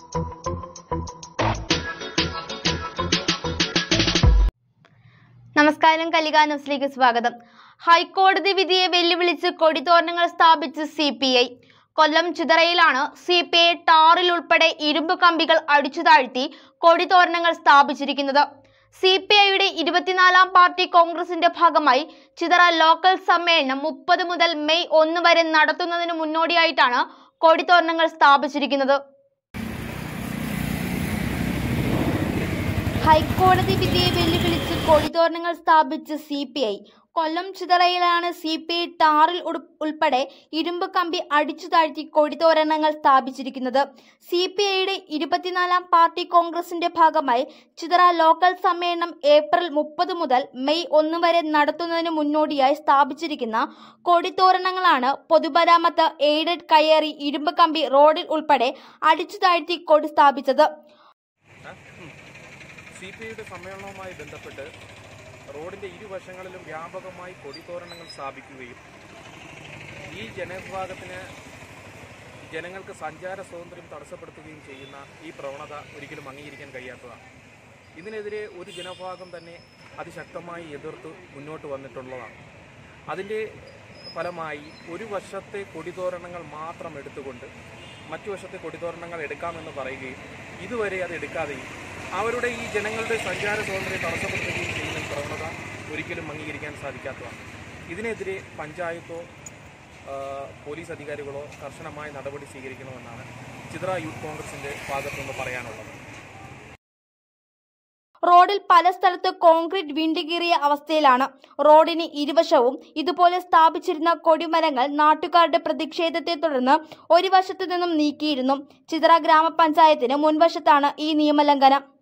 നമസ്കാരം കലിക ന്യൂസിലേക്ക് സ്വാഗതം ഹൈക്കോടതി വിധിയെ വെല്ലുവിളിച്ച് കൊടിതോരണങ്ങൾ സ്ഥാപിച്ച് സി പി ഐ കൊല്ലം ചിതറയിലാണ് സി പി ഐ ടാറിൽ ഉൾപ്പെടെ ഇരുമ്പ് കമ്പികൾ അടിച്ചു താഴ്ത്തി കൊടിതോരണങ്ങൾ സ്ഥാപിച്ചിരിക്കുന്നത് സി പി ഐയുടെ ഇരുപത്തിനാലാം പാർട്ടി കോൺഗ്രസിന്റെ ഭാഗമായി ചിതറ ലോക്കൽ സമ്മേളനം മുപ്പത് മുതൽ മെയ് ഒന്ന് വരെ നടത്തുന്നതിന് മുന്നോടിയായിട്ടാണ് കൊടിതോരണങ്ങൾ സ്ഥാപിച്ചിരിക്കുന്നത് ഹൈക്കോടതി വിധിയെ വെല്ലുവിളിച്ച് കൊടിതോരണങ്ങൾ സ്ഥാപിച്ച് സി പി ഐ കൊല്ലം ചിതറയിലാണ് സി പി ഐ ടാറിൽ ഉടു- ഉൾപ്പെടെ ഇരുമ്പ് കമ്പി അടിച്ചു താഴ്ത്തി കൊടിതോരണങ്ങൾ സ്ഥാപിച്ചിരിക്കുന്നത് സി പി ഐയുടെ ഇരുപത്തിനാലാം പാർട്ടി കോൺഗ്രസിന്റെ ഭാഗമായി ചിതറ ലോക്കൽ സമ്മേളനം ഏപ്രിൽ മുപ്പത് മുതൽ മെയ് ഒന്ന് വരെ നടത്തുന്നതിന് മുന്നോടിയായി സ്ഥാപിച്ചിരിക്കുന്ന കൊടിതോരണങ്ങളാണ് പൊതുമരാമത്ത് എയ്ഡഡ് കയറി ഇരുമ്പ് കമ്പി റോഡിൽ ഉൾപ്പെടെ അടിച്ചു താഴ്ത്തി കൊടി സ്ഥാപിച്ചത് സി പി ഐയുടെ സമ്മേളനവുമായി ബന്ധപ്പെട്ട് റോഡിന്റെ ഇരുവശങ്ങളിലും വ്യാപകമായി കൊടിതോരണങ്ങൾ സ്ഥാപിക്കുകയും ഈ ജനവിഭാഗത്തിന് ജനങ്ങൾക്ക് സഞ്ചാര സ്വാതന്ത്ര്യം തടസ്സപ്പെടുത്തുകയും ചെയ്യുന്ന ഈ പ്രവണത ഒരിക്കലും അംഗീകരിക്കാൻ കഴിയാത്തതാണ് ഇതിനെതിരെ ഒരു ജനവിഭാഗം തന്നെ അതിശക്തമായി എതിർത്ത് മുന്നോട്ട് വന്നിട്ടുള്ളതാണ് അതിൻ്റെ ഫലമായി ഒരു വശത്തെ കൊടിതോരണങ്ങൾ മാത്രം എടുത്തുകൊണ്ട് മറ്റു വശത്തെ കൊടിതോരണങ്ങൾ എടുക്കാമെന്ന് പറയുകയും ഇതുവരെ അത് എടുക്കാതെയും അവരുടെ ഈ ജനങ്ങളുടെ സഞ്ചാര സ്വാതന്ത്ര്യം തടസ്സപ്പെടുത്തുകയും ചെയ്യുന്ന ഈ പ്രവണത ഒരിക്കലും അംഗീകരിക്കാൻ സാധിക്കാത്തതാണ് ഇതിനെതിരെ പഞ്ചായത്തോ ആ, പോലീസ് അധികാരികളോ കർശനമായ നടപടി സ്വീകരിക്കണമെന്നാണ് ചിത്ര യൂത്ത് കോൺഗ്രസിന്റെ ഭാഗത്തുനിന്ന് പറയാനുള്ളത് റോഡിൽ പല സ്ഥലത്ത് കോൺക്രീറ്റ് വിണ്ടുകീറിയ അവസ്ഥയിലാണ് റോഡിന് ഇരുവശവും ഇതുപോലെ സ്ഥാപിച്ചിരുന്ന കൊടിമരങ്ങൾ നാട്ടുകാരുടെ പ്രതിഷേധത്തെ തുടർന്ന് ഒരു വശത്തു നിന്നും നീക്കിയിരുന്നു ചിത്ര ഗ്രാമപഞ്ചായത്തിന് മുൻവശത്താണ് ഈ നിയമലംഘനം